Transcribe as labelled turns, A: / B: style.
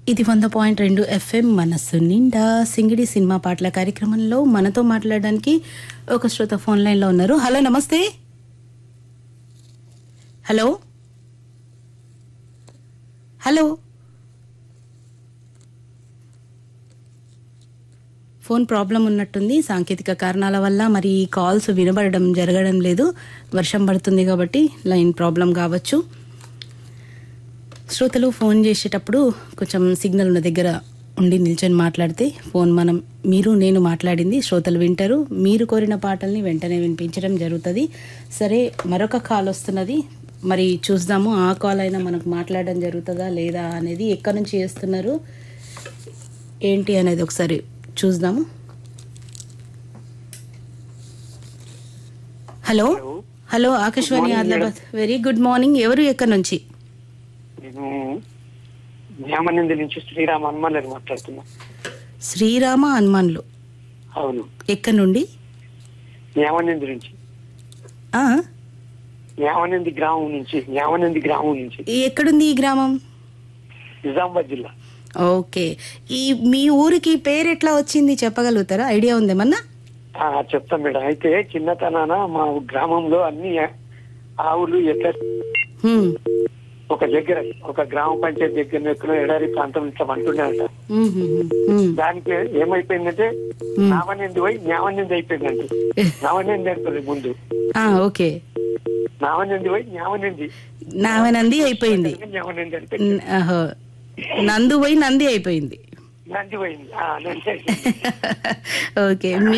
A: ఇది వంద పాయింట్ రెండు ఎఫ్ఎం మనస్సు నిండా సింగిడి సినిమా పాటల కార్యక్రమంలో మనతో మాట్లాడడానికి ఒక శ్రోత ఫోన్ లైన్లో ఉన్నారు హలో నమస్తే హలో హలో ఫోన్ ప్రాబ్లం ఉన్నట్టుంది సాంకేతిక కారణాల వల్ల మరి కాల్స్ వినబడడం జరగడం లేదు వర్షం పడుతుంది కాబట్టి లైన్ ప్రాబ్లం కావచ్చు శ్రోతలు ఫోన్ చేసేటప్పుడు కొంచెం సిగ్నల్ ఉన్న దగ్గర ఉండి నిల్చొని మాట్లాడితే ఫోన్ మనం మీరు నేను మాట్లాడింది శ్రోతలు వింటారు మీరు కోరిన పాటల్ని వెంటనే వినిపించడం జరుగుతుంది సరే మరొక కాల్ వస్తున్నది మరి చూద్దాము ఆ కాల్ అయినా మనకు మాట్లాడడం జరుగుతుందా లేదా అనేది ఎక్కడి నుంచి చేస్తున్నారు ఏంటి అనేది ఒకసారి చూద్దాము hello hello Akashvani Adilabad very good morning ఎవరు ఎక్కడి నుంచి
B: నేను న్యామనింది నుంచి శ్రీరామ్ హనుమాన్ అని మాట్లాడుతున్నా
A: శ్రీరామ హనుమాన్లు
B: అవును
A: ఎక్కడి నుండి
B: న్యామనింది నుంచి
A: ఆ,
B: న్యామనింది గ్రామం నుంచి న్యామనింది గ్రామం నుంచి
A: ఎక్కడుంది ఈ గ్రామం
B: నిజామాబాద్ జిల్లా
A: ఓకే ఈ మీ ఊరికి పేరు ఎట్లా వచ్చింది చెప్పగలుగుతారా ఐడియా ఉందేమన్నా
B: ఆ, చెప్తాం మేడం అయితే చిన్నతనాన మా గ్రామంలో అన్ని ఆవులు ఎట్లా
A: హ్మ్,
B: ఒక దగ్గర ఒక గ్రామ పంచాయతీ దగ్గర ఎక్కడో ఎడారి ప్రాంతం ఇట్లా అంటున్నారట
A: హ్మ్, హ్మ్, హ్మ్, హ్మ్.
B: దానికి ఏమైపోయిందంటే నావనింది పోయి న్యావనింది అయిపోయిందండి నావనింది అంటుంది ముందు
A: ఆ, ఓకే
B: నావనింది పోయి న్యావనింది
A: నావనంది అయిపోయింది
B: న్యావనింది అంటే
A: న- ఆహో. నందు పోయి నంది అయిపోయింది
B: నంది పోయింది ఆ, నంది అయిపోయింది.
A: ఓకే మీ